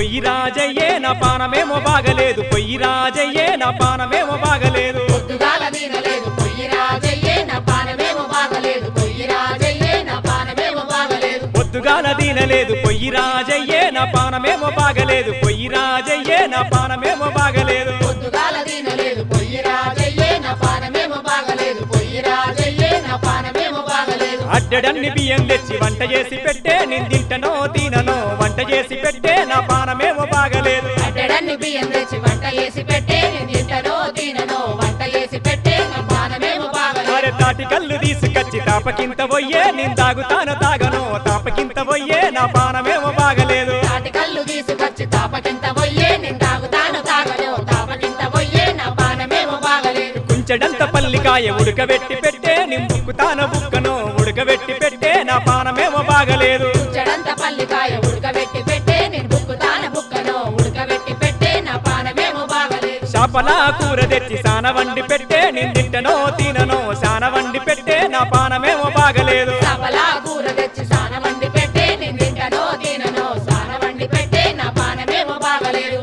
పొయ్యి రాజయ్యే నా పానమేమో బాగలేదు పొయ్యి రాజయ్యే నా పానమేమో బాగలేదు పొద్దుగాల తినలేదు పొయ్యి రాజయ్యే నా పానమేమో బాగలేదు పొయ్యి రాజయ్యే నా పానమేమో బాగలేదు పొద్దుగాల దీనలేదు పొయ్యి రాజయ్యే నా పానమేమో బాగలేదు పొయ్యి రాజయ్యే నా పానమేమో బాగలేదు పొద్దుగాల తినలేదు పొయ్యి రాజయ్యే నా పానమేమో బాగలేదు పొయ్యి రాజయ్యే నా పానమేమో బాగలేదు అడ్డడన్ని బియ్యం తెచ్చి వంట చేసి పెట్టే నేను తింటనో తిననో వంట చేసి పెట్టే నా పానమేమో బాగలేదు అడ్డడన్ని బియ్యం తెచ్చి వంట చేసి పెట్టే నేను తింటనో తిననో వంట చేసి పెట్టే నా పానమేమో బాగలేదు అరే తాటి కళ్ళు తీసుకొచ్చి తాపకింత పోయే నేను తాగుతాను తాగను తాపకింత పోయే నా పానమేమో బాగలేదు తాటి కళ్ళు తీసుకొచ్చి తాపకింత పోయే నేను తాగుతాను తాగను తాపకింత పోయే నా పానమేమో బాగలేదు కుంచెడంత పల్లికాయ ఉడకబెట్టి పెట్టే నేను బుక్కుతాను బుక్కను ఉడకబెట్టి పెట్టే నా పానమేమో బాగలేదు చెడంత పల్లికాయ ఉడకబెట్టి పెట్టే నేను బుక్కుతాన బుక్కను ఉడకబెట్టి పెట్టే నా పానమేమో బాగలేదు చేపల కూర తెచ్చి సాన వండి పెట్టే నేను తింటనో తిననో సాన వండి పెట్టే నా పానమేమో బాగలేదు సపలా కూర తెచ్చి సాన వండి పెట్టే నేను తింటనో తిననో సాన వండి పెట్టే నా పానమేమో బాగలేదు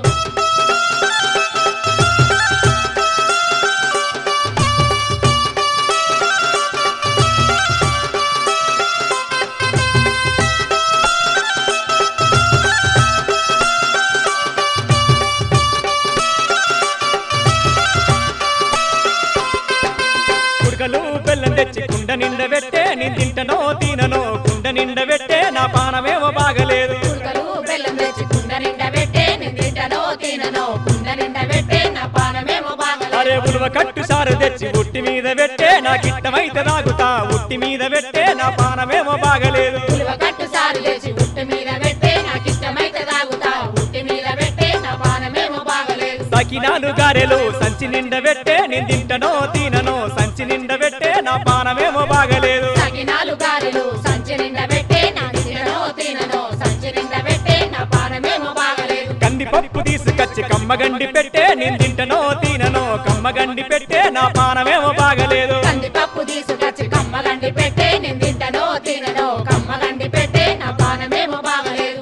కుడకలు బెల్లం తెచ్చి కుండ నిండ పెట్టే నేను తింటనో తిననో కుండ నిండ పెట్టే నా పానమేమో బాగలేదు ఉడకలు బెల్లం తెచ్చి కుండ నిండా పెట్టే నేను తింటనో తిననో కుండ నిండా పెట్టే నా పానమేమో బాగలేదు అరే ఉలువ కట్టు సారు తెచ్చి ఉట్టి మీద పెట్టే నాకిష్టమైతే తాగుతా ఉట్టి మీద పెట్టే నా పానమేమో బాగలేదు ఉలువ కట్టు సారు తెచ్చి ఉట్టి మీద పెట్టే నాకు ఇష్టమైతే తాగుతా ఉట్టి మీద పెట్టే నా పానమేమో బాగలేదు సకినాలు గారెలు సంచి నిండ పెట్టే నేను తింటనో తిననో సంచి నిండ పెట్టే నా పానమేమో బాగలేదు సకినాలు గారెలు సంచి నిండా పెట్టే నా తిననో తిననో సంచి నిండా పెట్టే నా పానమేమో బాగలేదు కందిపప్పు తీసుకొచ్చి కమ్మగండి పెట్టే నేను తింటనో తిననో కమ్మగండి పెట్టే నా పానమేమో బాగలేదు కందిపప్పు తీసుకొచ్చి కమ్మగండి పెట్టే నేను తింటనో తిననో కమ్మగండి పెట్టే నా పానమేమో బాగలేదు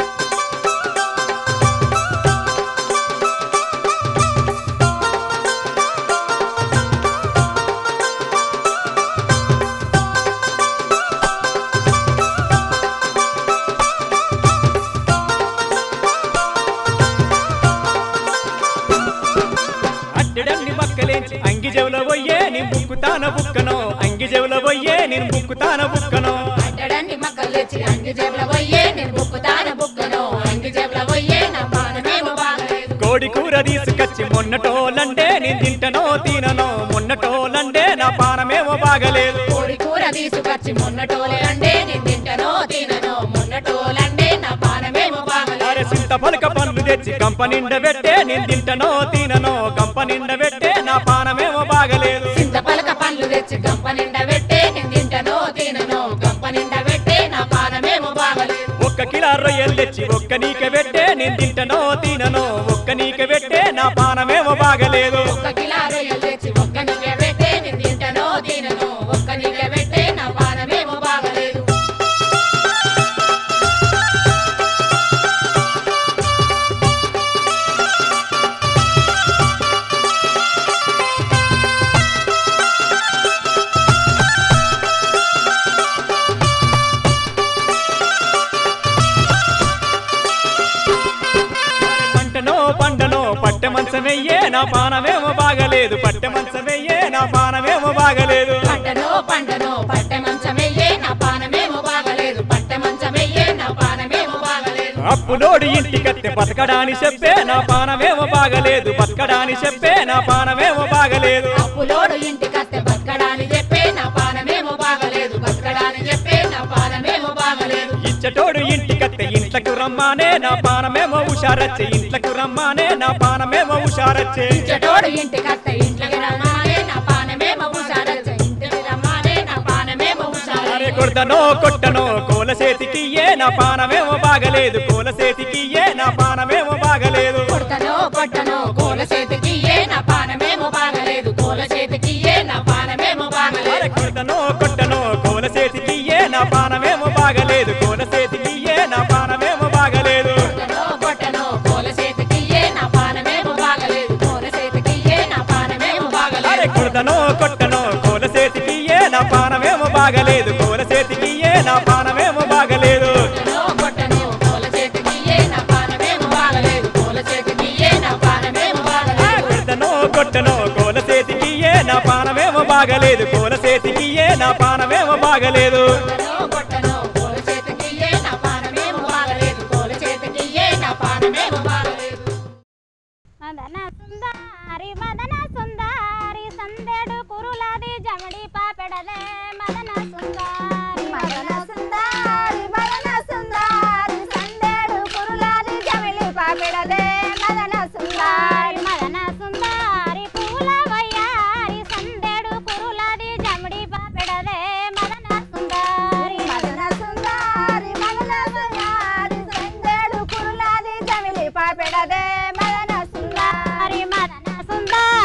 అడ్డడన్ని మక్కలేంచి అంగి చెవుల పోయే నేను బుక్కుతాన బుక్కనో అంగి చెవుల పోయే నేను బుక్కుతాన బుక్కనో అడ్డడాన్ని మక్కలు తెచ్చి అంగి జేబుల పోయే నేను బుక్కుతాన బుక్కను అంగి జేబుల పోయే నా పానమేమో బాగలేదు కోడి కూర తీసుకొచ్చి మొన్నటోలంటే నేను తింటనో తిననో మొన్నటోలంటే నా పానమేమో బాగలేదు కోడి కూర తీసుకొచ్చి మొన్నటోలే అంటే నేను తింటనో తిననో మొన్నటోలంటే నా పానమేమో బాగలేదు అరే సింత పలక పండ్లు తెచ్చి కంప నిండ పెట్టే నేను తింటనో తిననో కంప నిండ పెట్టే నా పానమేమో బాగలేదు చింత పలక పండ్లు తెచ్చి గంప నిండా పెట్టే నేను తింటనో తిననో గంప నిండా పెట్టే నా పానమేమో బాగలేదు ఒక్క కిలో రొయ్యలు తెచ్చి ఒక్క నీక పెట్టే నేను తింటనో తిననో ఒక్క నీక పెట్టే నా పానమేమో బాగలేదు ఒక్క కిలో రొయ్యలు తెచ్చి ఒక్క నీకే పెట్టే నేను తింటనో తిననో ఒక్క నీకే పెట్టే నా పానమేమో బాగలేదు పంటనో పండనో పట్టె మంచమయ్యే నా పానమేమో బాగలేదు పట్టె మంచమయ్యే నా పానమేమో బాగలేదు పంటనో పంటనో పట్టె మంచమయ్యే నా పానమేమో బాగలేదు పట్టె మంచమయ్యే నా పానమేమో బాగలేదు అప్పులోడు ఇంటికత్తే బతకడాని చెప్పే నా పానమేమో బాగలేదు బతకడాని చెప్పే నా పానమేమో బాగలేదు అప్పులోడు ఇంటికత్తే బతకడాని చెప్పే నా పానమేమో బాగలేదు బతకడాని చెప్పే నా పానమేమో బాగలేదు ఇచ్చటోడు ఇంటికత్తే ఇంట్లకు రమ్మానే నా పానమేమో ఉషారచ్చే ఇంట్లకు రమ్మానే నా పానమేమో ఉషారచ్చే చెటోడు ఇంటికత్తే ఇంట్లోకి రమ్మానే నా పానమేమో ఉషారచ్చ ఇంటికి రమ్మానే నా పానమేమో అరే ఉషారే కొడతనో కొట్టనో కోల చేతికి ఏ నా పానమేమో బాగలేదు కోల చేతికి ఏ నా పానమేమో బాగలేదు కొడతనో కొట్టనో కోల చేతికి ఏ నా పానమేమో బాగలేదు కోల చేతికి ఏ నా పానమేమో బాగలేదు అరే కొడతనో కొట్టనో కోల చేతికి ఏ నా పానమేమో బాగలేదు కోల చేతికి ఏ నా పానమేమో బాగలేదు కొట్టనో కొట్టనో కొడతనో కొట్టనో కోల చేతికి ఏ నా పానమేమో బాగలేదు కోల చేతికి ఏ నా పానమేమో బాగలేదు కొట్టనో కొట్టనో పూల చేతికి ఏ నా పానమేమో బాగలేదు పూల చేతికి ఏ నా పానమేమో బాగలేదు కొడతనో కొట్టనో కోల చేతికి ఏ నా పానమేమో బాగలేదు కోల చేతికి ఏ నా పానమేమో బాగలేదు కొట్టనో కొట్టనో పూల చేతికి ఏ నా పానమేమో బాగలేదు పూల చేతికి ఏ నా పానమేమో బాగలేదు మదన సుందారి మదన సుందారి సందేడు కురులాది జమడి పాపెడలే మదన సుందారి మదన సుందారి మదన సుందారి సందేడు కురులాది జమిలి పాపిడదే మదన సుందారి మదన సుందారి పూల వయ్యారి సందేడు కురులాది జమడి పాపెడలే మదన సుందారి మదన సుందారి మదన సుందారి సందేడు కురులాది జమిలి పాపిడదే మదన సుందారి సుందారి మదన సుందారి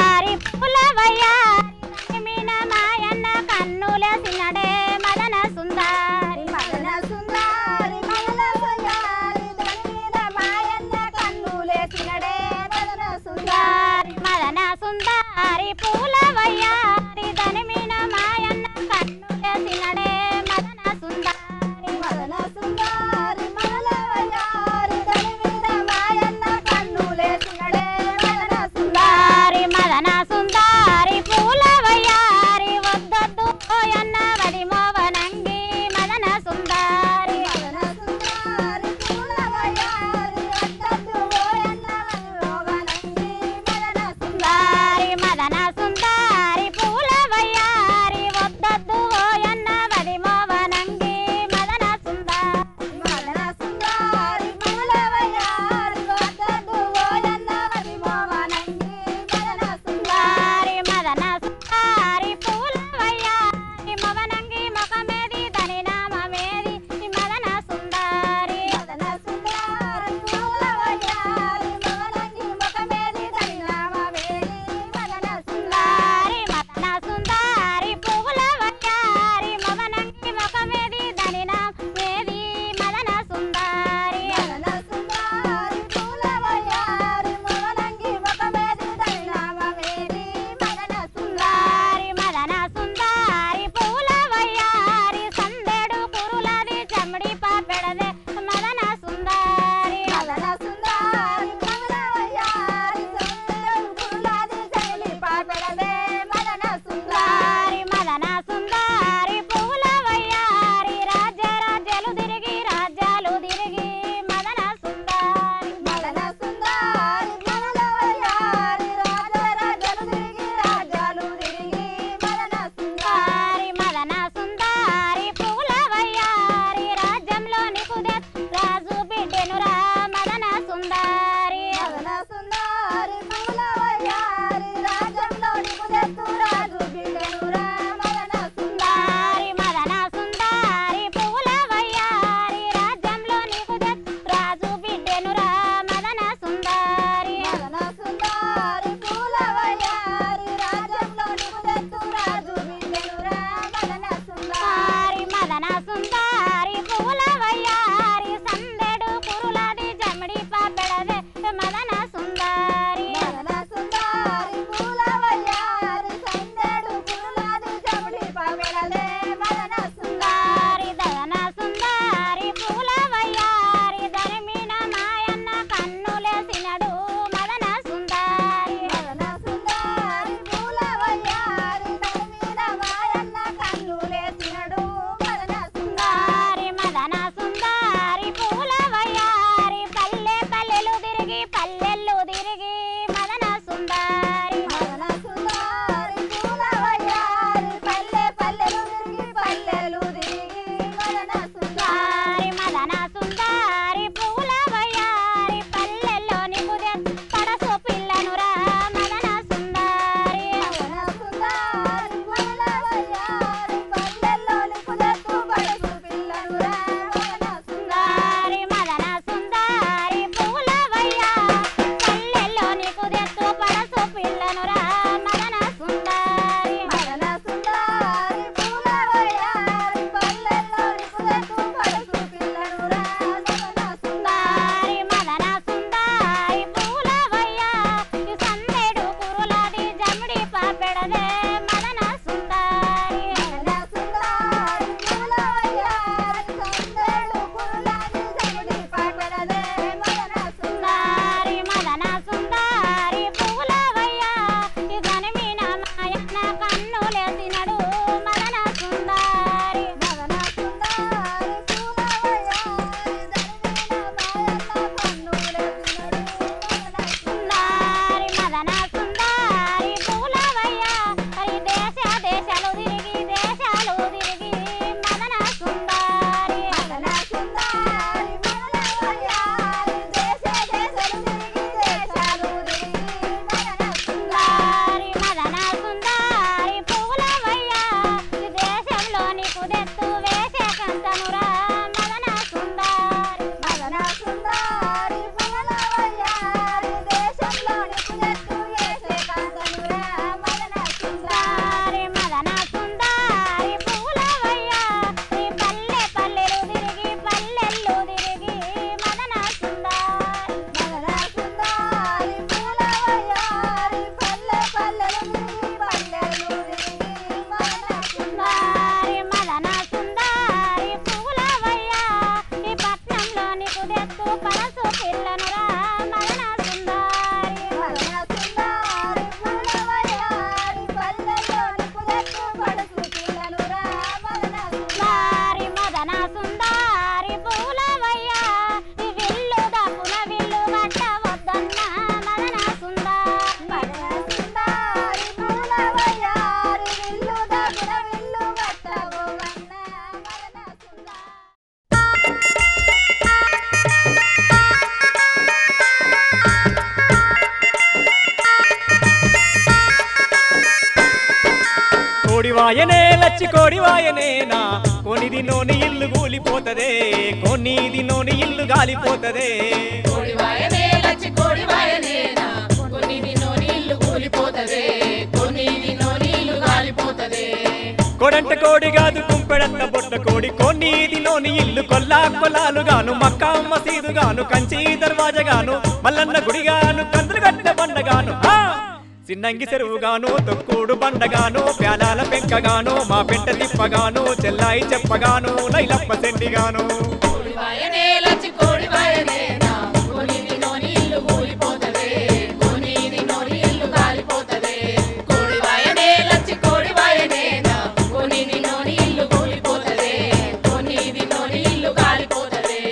లచ్చి కోడివాయనేనా కొనిది నోని ఇల్లు కూలిపోతదే కొనిది నోని ఇల్లు గాలిపోతదే కోడివాయనే లచ్చి కోడివాయనేనా కొన్ని దినో నీళ్లు కూలిపోతదే కొన్ని దినో నీళ్లు గాలిపోతదే కొడంట కోడి కాదు కుంపెడంత బొట్ట కోడి కొన్నిది నోని ఇల్లు కొల్లా కొలాలుగాను మక్కా మసీదుగాను కంచి దర్వాజగాను మల్లన్న గుడిగాను కందులు కట్టిన బండగాను ఆ! సిన్నంగి చెరువుగాను తొక్కుడు బండగాను ప్యాలాల పెంకగాను మా పెంట తిప్పగాను చెల్లాయి చెప్పగాను లైలప్ప సెండిగాను కోడివాయనే లచ్చి కోడివాయనేనా కొన్ని దినో నీళ్లు కూలిపోతదే కొన్ని దినో నీళ్లు గాలిపోతదే కోడివాయనే లచ్చి కోడివాయనేనా కొన్ని దినో నీళ్లు కూలిపోతదే కొన్ని దినో నీళ్లు గాలిపోతదే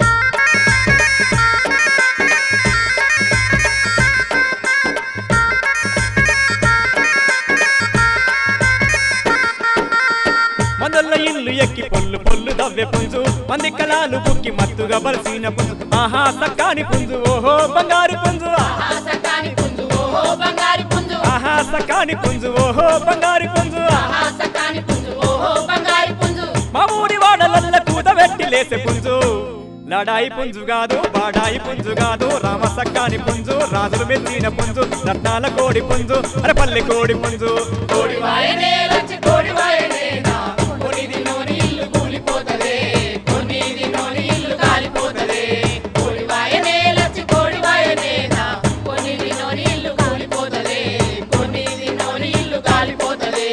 మందల్ల ఇల్లు ఎక్కి పొల్లు పొల్లు దవ్వె పుంజు మంది కళాలు బుక్కి మత్తుగా బలిసిన పుంజు ఆహా సక్కాని పుంజు ఓహో బంగారు పుంజు ఆసకాని పుంజు ఓహో బంగారు పుంజు ఆహా సక్కాని పుంజు ఓహో బంగారు పుంజు ఆసకాని పుంజు ఓహో బంగారు పుంజు మా ఊరి వాడలల్ల కూత పెట్టి లేసే పుంజు లడాయి పుంజు కాదు బాడాయి పుంజు కాదు రామ సక్కాని పుంజు రాజులు మెచ్చిన పుంజు రత్నాల కోడి పుంజు అరపల్లి కోడి పుంజు కోడి వాయనే లచ్చి కోడి వాయనేనా కొన్ని దినోని ఇల్లు కూలిపోతదే కొన్ని దినోని ఇల్లు కాలిపోతదే కోడి వాయనే లచ్చి కోడి వాయనేనా కొన్ని దినోని ఇల్లు కూలిపోతదే కొన్ని దినోని ఇల్లు కాలిపోతదే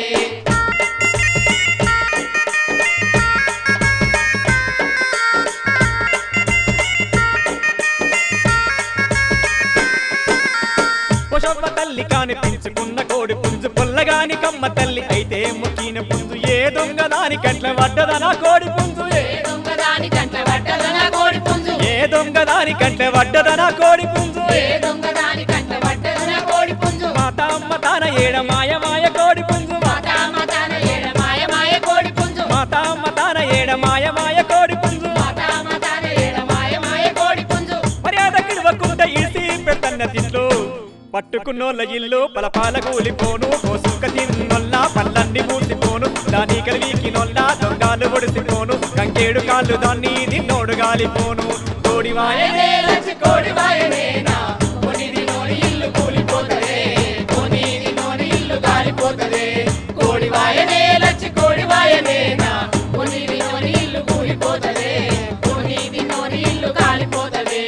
పుషప్ప తల్లి కాని పెంచుకున్న కోడి పుంజు పొల్లగాని కమ్మ తల్లి అయితే ముక్కిన పుంజు ఏ దొంగ దాని కట్ల వడ్డదనా కోడి పుంజు ఏ ఏ దొంగదాని కంట పడ్డదన కోడి పుంజు ఏ దొంగ దాని కట్ల వడ్డదనా కోడి పుంజు ఏ దొంగదాని కంట పడ్డదన కోడి పుంజు మాత అమ్మ తాన ఏడ మాయ మాయ కోడి పుంజు మాతా మాతాన ఏడ మాయ మాయ కోడి పుంజు మాత అమ్మ తాన ఏడ మాయ మాయ కోడి పుంజు మాతా మాతాన ఏడ మాయ మాయ కోడి పుంజు మర్యాద కిడవకుంట ఇడిసి పెద్దన్న తిట్లు పట్టుకున్నోళ్ళ ఇల్లు పలపాల కూలిపోను కోసుక తిన్నొల్ల పళ్ళన్ని మూసిపోను దాని కలివికి నొల్ల దొంగలు ఒడిసిపోను కంకేడు కాళ్ళు దాన్ని నిన్నోడు గాలిపోను కోడి వాయనే లచ్చి కోడి వాయనేనా కొన్ని దినోని ఇల్లు కూలిపోతదే కొన్ని దినోని ఇల్లు గాలిపోతదే కోడి వాయనే లచ్చి కోడి వాయనేనా కొన్ని దినోని ఇల్లు కూలిపోతదే కొన్ని దినోని ఇల్లు కాలిపోతదే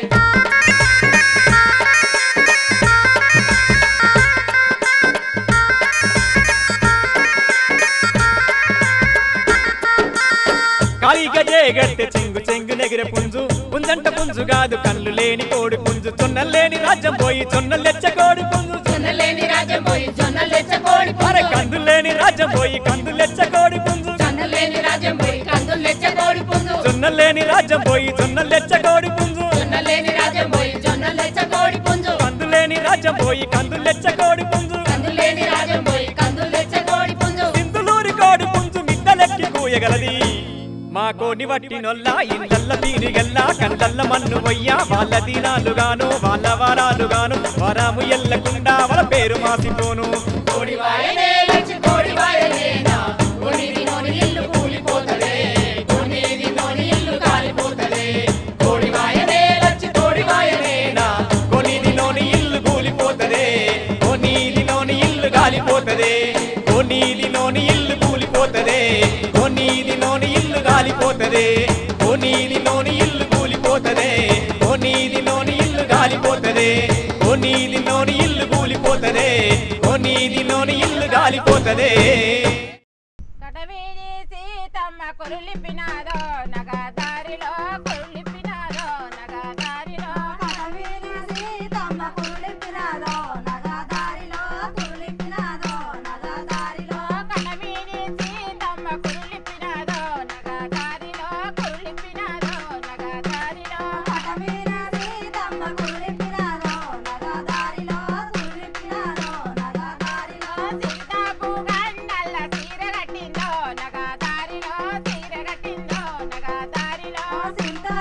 కాళీగా జేగడితే చెంగు చెంగు నెగిర పుంజు పుంజంట పుంజు కాదు కళ్ళు లేని కోడి పుంజు చొన్నలేని రాజ్యం పోయి చొన్నలెచ్చ కోడి పుంజు జొన్నలేని రాజ్యం పోయి జొన్నలు తెచ్చ కోడి అరే పుంజు కందులేని రాజ్యం పోయి కందులెచ్చ కోడి పుంజు జొన్నలేని రాజ్యం పోయి కందులు తెచ్చ కోడి పుంజు జొన్నలేని రాజ్యం పోయి జొన్నలెచ్చ కోడి పుంజు జొన్నలేని రాజ్యం పోయి జొన్నలు తెచ్చ కోడి పుంజు కందులేని రాజ్యం పోయి కందులెచ్చ కోడి పుంజు కందులేని రాజ్యం పోయి కందులు తెచ్చ కోడి పుంజు సింధులూరి కోడి పుంజు మిద్దలెక్కి కూయగలది మా కోడి వట్టి నొల్ల ఇందల్ల పీనిగల్ల కండల్ల మన్ను వయ్యా వాళ్ళ దినాలుగాను వాళ్ళ వారాలుగాను వరాము ఎల్లకుండా వాళ్ళ పేరు మాసిపోను కోడి వాయనే లచ్చి కోడి వాయనేనా కొన్ని దినోని ఇల్లు కూలిపోతదే కొన్ని దినోని ఇల్లు కాలిపోతదే కోడి వాయనే లచ్చి కోడి వాయనేనా కొనీదిలోని ఇల్లు కూలిపోతదే కొనీదిలోని ఇల్లు గాలిపోతదే కొనీదిలోని ఇల్లు కూలిపోతదే కొనీదిలోని ఇల్లు గాలిపోతదే కొనీదిలోని ఇల్లు కూలిపోతదే కొనీదిలోని ఇల్లు గాలిపోతదే కొనీదిలోని ఇల్లు కూలిపోతదే కొనీదిలోని ఇల్లు గాలిపోతదే కటవీధి సీతమ్మ కురులిపినాదో నగదారిలో కురులిపినాదో నగదారిలో కటవీధి సీతమ్మ కురులిపినాదో నగదారిలో కురులిపినాదో నగదారిలో కటవీధి సీతమ్మ కురులిపినాదో నగదారిలో కురులిపినాదో నగదారిలో కటవీధి సీతమ్మ కురులిపినాదో నగదారిలో కురులిపినాదో నగదారిలో సీతాకు గండల్ల సీర కట్టిందో నగదారిలో సీర కట్టిందో నగదారిలో సీత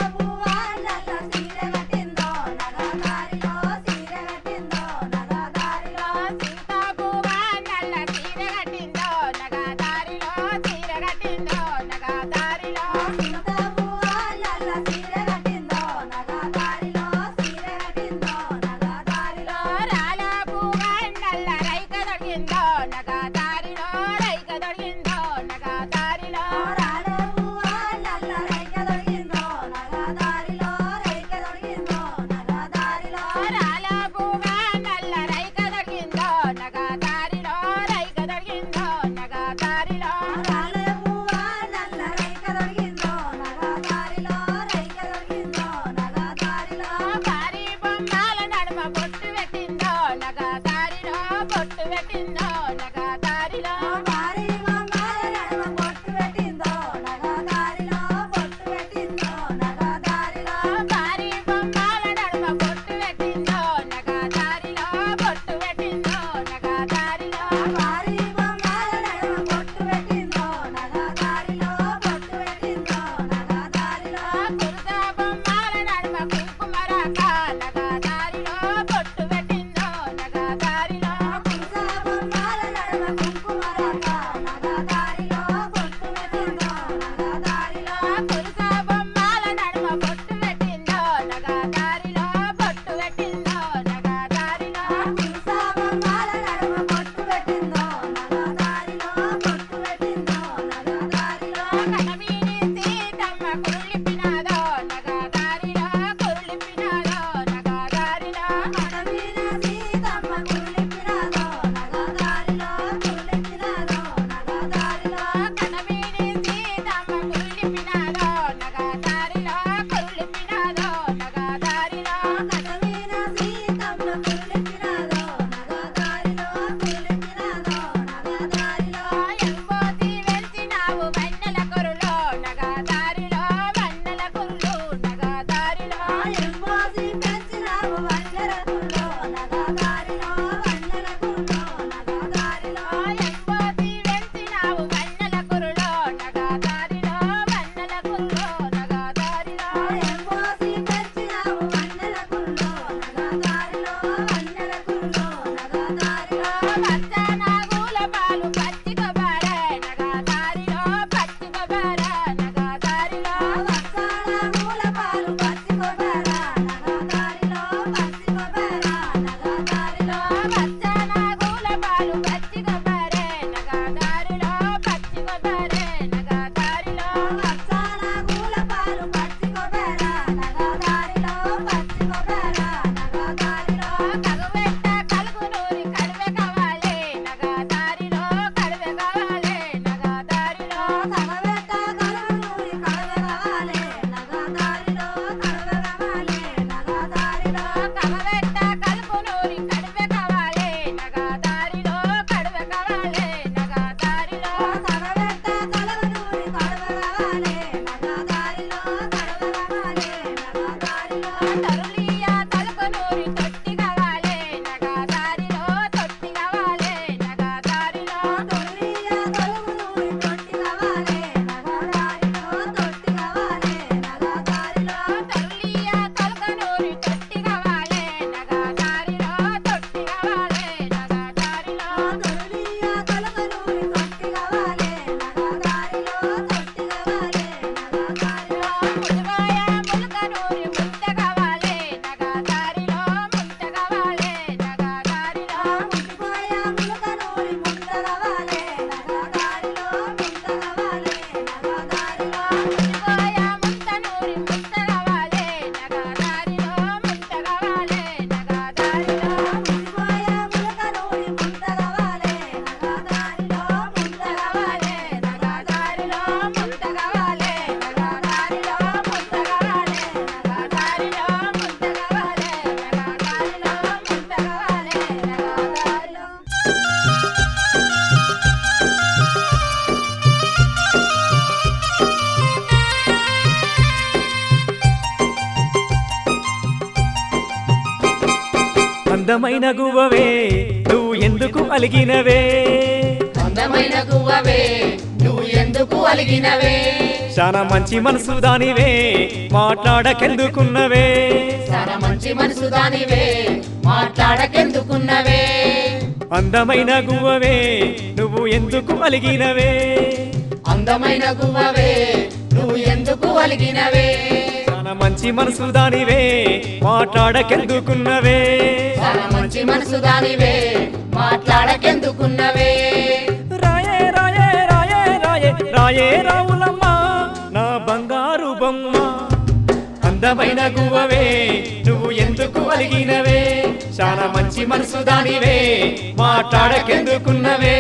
అందమైన గువ్వవే నువ్వు ఎందుకు అలిగినవే అందమైన గువ్వవే నువ్వు ఎందుకు అలిగినవే చాలా మంచి మనసు దానివే మాట్లాడకెందుకున్నవే చాలా మంచి మనసు దానివే మాట్లాడకెందుకున్నవే అందమైన గువ్వవే నువ్వు ఎందుకు అలిగినవే అందమైన గువ్వవే నువ్వు ఎందుకు అలిగినవే చాలా మంచి మనసు దానివే మాట్లాడకెందుకున్నవే చాలా మంచి మనసు దానివే మాట్లాడకెందుకున్నవే రాయే రాయే రాయే రాయే రాయే రావులమ్మ నా బంగారు బొమ్మ అందమైన గువ్వవే నువ్వు ఎందుకు అలిగినవే చాలా మంచి మనసు దానివే మాట్లాడకెందుకున్నవే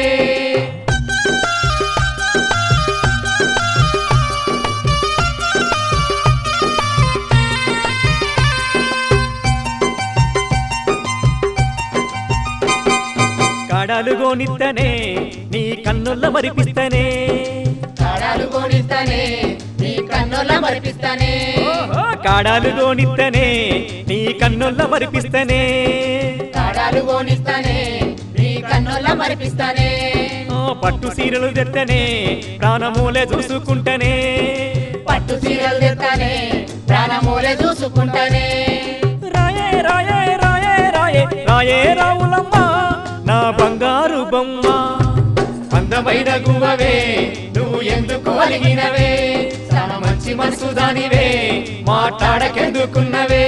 కాడాలు గోనిత్తనే నీ కన్నుల్ల మరిపిస్తనే కాడాలు కొనిస్తానే నీ కన్నుల మరిపిస్తానే ఓహో, కాడాలు గోనిత్తనే నీ కన్నుల్ల మరిపిస్తనే కాడాలు కొనిస్తానే నీ కన్నుల మరిపిస్తానే ఆ, పట్టు సీరలు తెత్తనే ప్రాణమూలే చూసుకుంటనే పట్టు చీరలు తెస్తానే ప్రాణమూలే చూసుకుంటానే రాయే రాయే రాయే రాయే రాయే రావులమ్మ నా బంగారు బొమ్మ అందమైన గువ్వవే నువ్వు ఎందుకు అలిగినవే చాలా మంచి మనసు దానివే మాట్లాడకెందుకున్నవే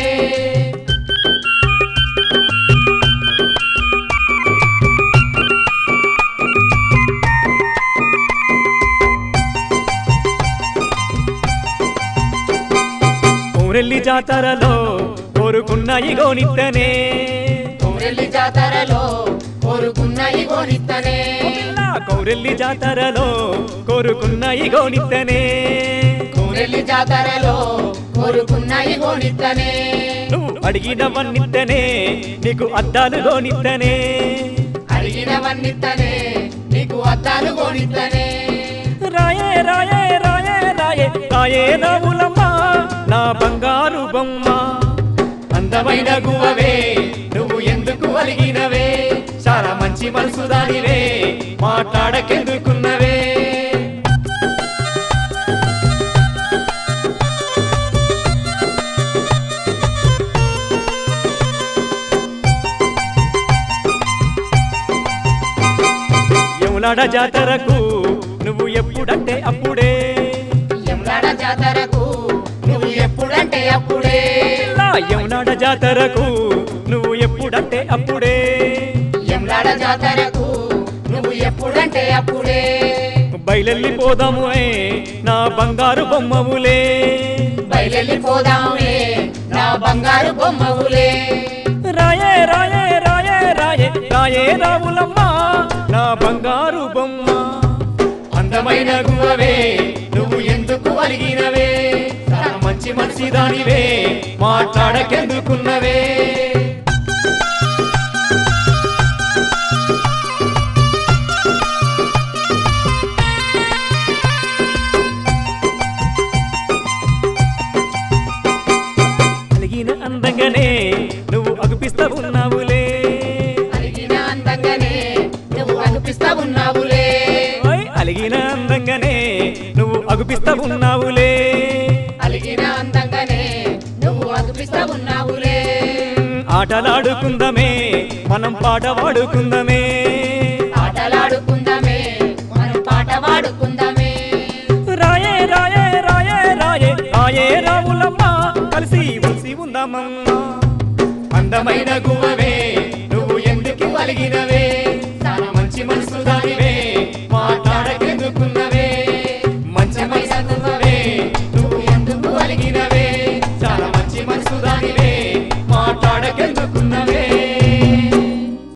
ఊరెల్లి జాతరలో కోరుకున్న ఇగోనిత్తనే ఊరెల్లి జాతరలో కోరుకున్న ఇగోనిస్తానే పిల్ల కౌరెల్లి జాతరలో కోరుకున్న ఇగోనిత్తనే ఊరెల్లి జాతరలో కోరుకున్న ఇగోనిస్తానే నువ్వు అడిగినవన్నిత్తనే నీకు అద్దాలు గోనిత్తనే అడిగినవన్నిత్తనే నీకు అద్దాలు కొనిత్తనే రాయే రాయే రాయే రాయే రాయే రావులమ్మ నా బంగారు బొమ్మ అందమైన గువ్వవే నువ్వు ఎందుకు అలిగినవే చాలా మంచి మనసు దానివే మాట్లాడకెందుకున్నవే యములాడ జాతరకు నువ్వు ఎప్పుడంటే అప్పుడే యములాడ జాతరకు నువ్వు ఎప్పుడంటే అప్పుడే పిల్ల యమునాడ జాతరకు నువ్వు ఎప్పుడంటే అప్పుడే యములాడ జాతరకు నువ్వు ఎప్పుడంటే అప్పుడే బయలెళ్ళిపోదాము ఏ నా బంగారు బొమ్మవులే బయలెళ్ళిపోదాములే నా బంగారు బొమ్మవులే రాయే రాయే రాయే రాయే రాయే రావులమ్మ నా బంగారు బొమ్మ అందమైన గువ్వవే నువ్వు ఎందుకు అలిగినవే చాలా మంచి మనిషి దానివే మాట్లాడకెందుకున్నవే అలిగిన అందంగానే నువ్వు అగుపిస్తా ఉన్నావులే అలిగిన అందంగానే నువ్వు అనిపిస్తా ఉన్నావులే ఓయ్, అలిగిన అందంగానే నువ్వు అగుపిస్తా ఉన్నావులే అలిగిన అందంగానే నువ్వు అనిపిస్తా ఉన్నావులే ఆటలాడుకుందమే మనం పాట పాడుకుందమే ఆటలాడుకుందామే మనం పాట పాడుకుందామే రాయే రాయే రాయే రాయే రాయే రావులమ్మ కలిసి ఉసి ఉందామమ్మా అందమైన గువ్వ